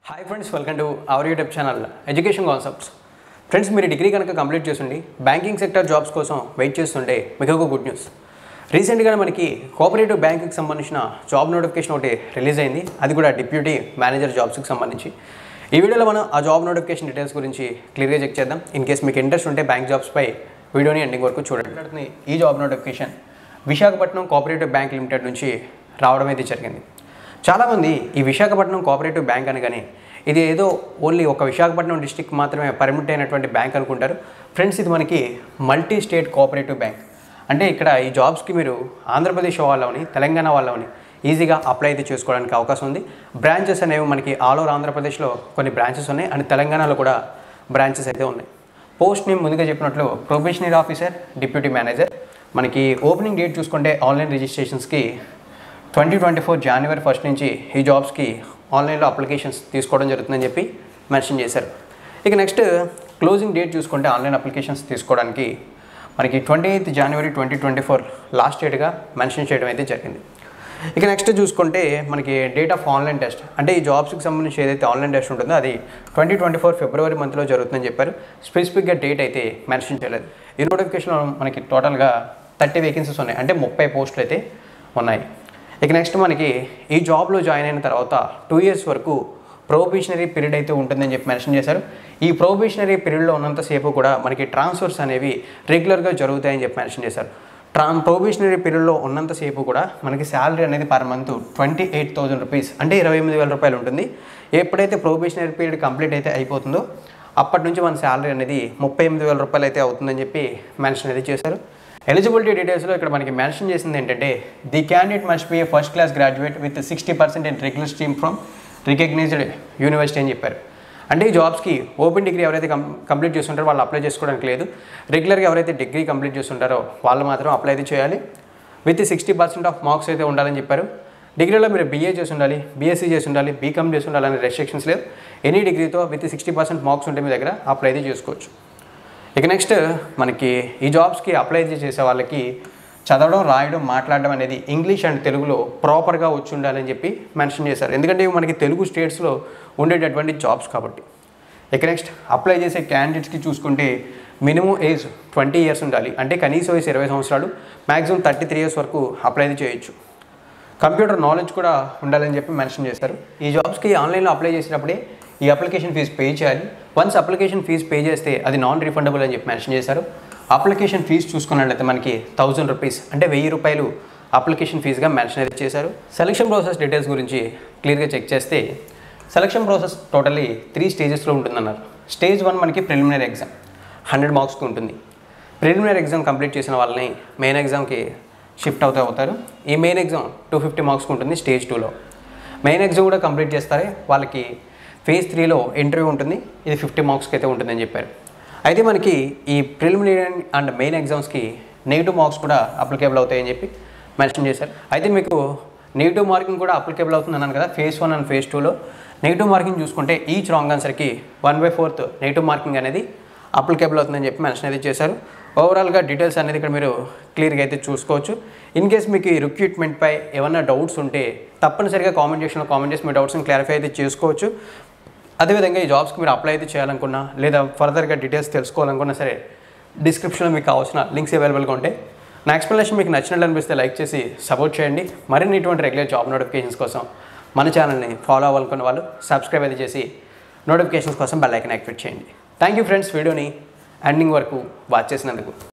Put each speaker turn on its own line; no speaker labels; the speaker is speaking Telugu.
hi friends welcome to our YouTube channel education concepts friends మీరు డిగ్రీ కనుక కంప్లీట్ చేస్తుండి బ్యాంకింగ్ సెక్టర్ జాబ్స్ కోసం వెయిట్ చేస్తుంటే మీకు ఒక గుడ్ న్యూస్ రీసెంట్గా మనకి కోఆపరేటివ్ బ్యాంక్కి సంబంధించిన జాబ్ నోటిఫికేషన్ ఒకటి రిలీజ్ అయింది అది కూడా డిప్యూటీ మేనేజర్ జాబ్స్కి సంబంధించి ఈ వీడియోలో మనం ఆ జాబ్ నోటిఫికేషన్ డీటెయిల్స్ గురించి క్లియర్గా చెక్ చేద్దాం ఇన్ కేస్ మీకు ఇంట్రెస్ట్ ఉంటే బ్యాంక్ జాబ్స్పై వీడియోని ఎండింగ్ వరకు చూడండి ఈ job notification Visakhapatnam cooperative bank limited నుంచి రావడం అయితే జరిగింది చాలామంది ఈ విశాఖపట్నం కోఆపరేటివ్ బ్యాంక్ అనగానే ఇది ఏదో ఓన్లీ ఒక విశాఖపట్నం డిస్టిక్ మాత్రమే పర్మిట్ అయినటువంటి బ్యాంక్ అనుకుంటారు ఫ్రెండ్స్ ఇది మనకి మల్టీ స్టేట్ కోఆపరేటివ్ బ్యాంక్ అంటే ఇక్కడ ఈ జాబ్స్కి మీరు ఆంధ్రప్రదేశ్ వాళ్ళని తెలంగాణ వాళ్ళని ఈజీగా అప్లై అయితే చేసుకోవడానికి అవకాశం ఉంది బ్రాంచెస్ అనేవి మనకి ఆల్ ఓవర్ ఆంధ్రప్రదేశ్లో కొన్ని బ్రాంచెస్ ఉన్నాయి అండ్ తెలంగాణలో కూడా బ్రాంచెస్ అయితే ఉన్నాయి పోస్ట్ నేమ్ ముందుగా చెప్పినట్లు ప్రొఫెషనల్ ఆఫీసర్ డిప్యూటీ మేనేజర్ మనకి ఓపెనింగ్ డేట్ చూసుకుంటే ఆన్లైన్ రిజిస్ట్రేషన్స్కి ట్వంటీ ట్వంటీ ఫోర్ జనవరి ఫస్ట్ నుంచి ఈ జాబ్స్కి ఆన్లైన్లో అప్లికేషన్స్ తీసుకోవడం జరుగుతుందని చెప్పి మెన్షన్ చేశారు ఇక నెక్స్ట్ క్లోజింగ్ డేట్ చూసుకుంటే ఆన్లైన్ అప్లికేషన్స్ తీసుకోవడానికి మనకి ట్వంటీ ఎయిత్ జనవరి ట్వంటీ ట్వంటీ ఫోర్ లాస్ట్ డేట్గా మెన్షన్ చేయడం అయితే జరిగింది ఇక నెక్స్ట్ చూసుకుంటే మనకి డేట్ ఆఫ్ ఆన్లైన్ టెస్ట్ అంటే ఈ జాబ్స్కి సంబంధించి ఏదైతే ఆన్లైన్ టెస్ట్ ఉంటుందో అది ట్వంటీ ట్వంటీ ఫోర్ ఫిబ్రవరి మంత్లో జరుగుతుందని చెప్పారు స్పెసిఫిక్గా డేట్ అయితే మెన్షన్ చేయలేదు ఈ నోటిఫికేషన్లో మనకి టోటల్గా థర్టీ వేకెన్సీస్ ఉన్నాయి అంటే ముప్పై పోస్టులు అయితే ఉన్నాయి ఇక నెక్స్ట్ మనకి ఈ జాబ్లో జాయిన్ అయిన తర్వాత టూ ఇయర్స్ వరకు ప్రొబేషనరీ పీరియడ్ అయితే ఉంటుందని చెప్పి మెన్షన్ చేశారు ఈ ప్రొబేషనరీ పీరియడ్లో ఉన్నంతసేపు కూడా మనకి ట్రాన్స్ఫర్స్ అనేవి రెగ్యులర్గా జరుగుతాయని చెప్పి మెన్షన్ చేశారు ట్రాన్ ప్రొబేషనరీ పీరియడ్లో ఉన్నంతసేపు కూడా మనకి శాలరీ అనేది per month twenty eight thousand rupees అంటే ఇరవై ఎనిమిది వేల రూపాయలు ఉంటుంది ఎప్పుడైతే ప్రొబేషనరీ పీరియడ్ కంప్లీట్ అయితే అయిపోతుందో అప్పటి నుంచి మన శాలరీ అనేది ముప్పై ఎనిమిది వేల రూపాయలు అయితే అవుతుందని చెప్పి మెన్షన్ అయితే చేశారు ఎలిజిబిలిటీ డీటెయిల్స్లో ఇక్కడ మనకి మెన్షన్ చేసింది ఏంటంటే the candidate must be a first class graduate with sixty percent in regular stream from recognised university అని చెప్పారు అంటే ఈ జాబ్స్కి ఓపెన్ డిగ్రీ ఎవరైతే కం కంప్లీట్ చేస్తుంటారో వాళ్ళు అప్లై చేసుకోవడానికి లేదు రెగ్యులర్గా ఎవరైతే డిగ్రీ కంప్లీట్ చేస్తుంటారో వాళ్ళు మాత్రం అప్లై అయితే చేయాలి with sixty percent of marks అయితే ఉండాలని చెప్పారు డిగ్రీలో మీరు బీఏ చేసి ఉండాలి బీఎస్సీ చేసి ఉండాలి బీకామ్ చేసి ఉండాలి అనే రెస్ట్రిక్షన్స్ లేవు ఎనీ డిగ్రీతో విత్ సిక్స్టీ పర్సెంట్ మార్క్స్ ఉంటే మీ దగ్గర అప్లై అయితే చేసుకోవచ్చు ఇక నెక్స్ట్ మనకి ఈ జాబ్స్కి అప్లై చేసే వాళ్ళకి చదవడం రాయడం మాట్లాడడం అనేది ఇంగ్లీష్ అండ్ తెలుగులో ప్రాపర్గా వచ్చి ఉండాలని చెప్పి మెన్షన్ చేశారు ఎందుకంటే ఇవి మనకి తెలుగు స్టేట్స్లో ఉండేటటువంటి జాబ్స్ కాబట్టి ఇక నెక్స్ట్ అప్లై చేసే క్యాండిడేట్స్కి చూసుకుంటే మినిమం ఏజ్ ట్వంటీ ఇయర్స్ ఉండాలి అంటే కనీస వయసు ఇరవై సంవత్సరాలు మ్యాక్సిమం థర్టీ త్రీ ఇయర్స్ వరకు అప్లై చేయొచ్చు కంప్యూటర్ నాలెడ్జ్ కూడా ఉండాలని చెప్పి మెన్షన్ చేశారు ఈ జాబ్స్కి ఆన్లైన్లో అప్లై చేసినప్పుడే ఈ అప్లికేషన్ ఫీజు పే చేయాలి వన్స్ అప్లికేషన్ ఫీజు పే చేస్తే అది నాన్ రిఫండబుల్ అని చెప్పి మెన్షన్ చేశారు అప్లికేషన్ ఫీజు చూసుకున్నట్లయితే మనకి థౌజండ్ రూపీస్ అంటే వెయ్యి రూపాయలు అప్లికేషన్ ఫీజుగా మెన్షన్ అయితే చేశారు సెలక్షన్ ప్రాసెస్ డీటెయిల్స్ గురించి క్లియర్గా చెక్ చేస్తే సెలక్షన్ ప్రాసెస్ టోటల్లీ త్రీ స్టేజెస్లో ఉంటుందన్నారు స్టేజ్ వన్ మనకి ప్రిలిమినరీ ఎగ్జామ్ హండ్రెడ్ మార్క్స్కి ఉంటుంది ప్రిలిమినరీ ఎగ్జామ్ కంప్లీట్ చేసిన వాళ్ళని మెయిన్ ఎగ్జామ్కి షిఫ్ట్ అవుతూ అవుతారు ఈ మెయిన్ ఎగ్జామ్ టూ ఫిఫ్టీ మార్క్స్కి ఉంటుంది స్టేజ్ టూలో మెయిన్ ఎగ్జామ్ కూడా కంప్లీట్ చేస్తారే వాళ్ళకి ఫేజ్ త్రీలో ఇంటర్వ్యూ ఉంటుంది ఇది ఫిఫ్టీ మార్క్స్కి అయితే ఉంటుందని చెప్పారు అయితే మనకి ఈ ప్రిలిమినరీ అండ్ మెయిన్ ఎగ్జామ్స్కి నెగిటివ్ మార్క్స్ కూడా అప్లికేబుల్ అవుతాయని చెప్పి మెన్షన్ చేశారు అయితే మీకు నెగిటివ్ మార్కింగ్ కూడా అప్లికేబుల్ అవుతుంది అన్నాను కదా ఫేజ్ వన్ అండ్ ఫేజ్ టూలో నెగిటివ్ మార్కింగ్ చూసుకుంటే ఈచ్ రాంగ్ ఆన్సర్కి one by fourth negative marking అనేది అప్లికేబుల్ అవుతుందని చెప్పి మెన్షన్ అయితే చేశారు ఓవరాల్గా డీటెయిల్స్ అనేది ఇక్కడ మీరు క్లియర్గా అయితే చూసుకోవచ్చు ఇన్ కేస్ మీకు ఈ రిక్రూట్మెంట్పై ఏమైనా డౌట్స్ ఉంటే తప్పనిసరిగా కామెంట్ సెక్షన్లో కామెంట్ చేసి మీ డౌట్స్ని క్లారిఫై అయితే చేసుకోవచ్చు అదేవిధంగా ఈ జాబ్స్కి మీరు అప్లై అయితే చేయాలనుకున్నా లేదా ఫర్దర్గా డీటెయిల్స్ తెలుసుకోవాలనుకున్నా సరే డిస్క్రిప్షన్లో మీకు కావాల్సిన లింక్స్ అవైలబుల్గా ఉంటాయి నా ఎక్స్ప్లెనేషన్ మీకు నచ్చినట్లు అనిపిస్తే లైక్ చేసి సపోర్ట్ చేయండి మరిన్ని ఇటువంటి రెగ్యులర్ జాబ్ నోటిఫికేషన్స్ కోసం మన ఛానల్ని ఫాలో అవ్వాలనుకున్న వాళ్ళు సబ్స్క్రైబ్ అయితే చేసి నోటిఫికేషన్స్ కోసం బెల్ ఐకన్ యాక్టివేట్ చేయండి థ్యాంక్ యూ ఫ్రెండ్స్ వీడియోని ఎండింగ్ వరకు వాచ్ చేసినందుకు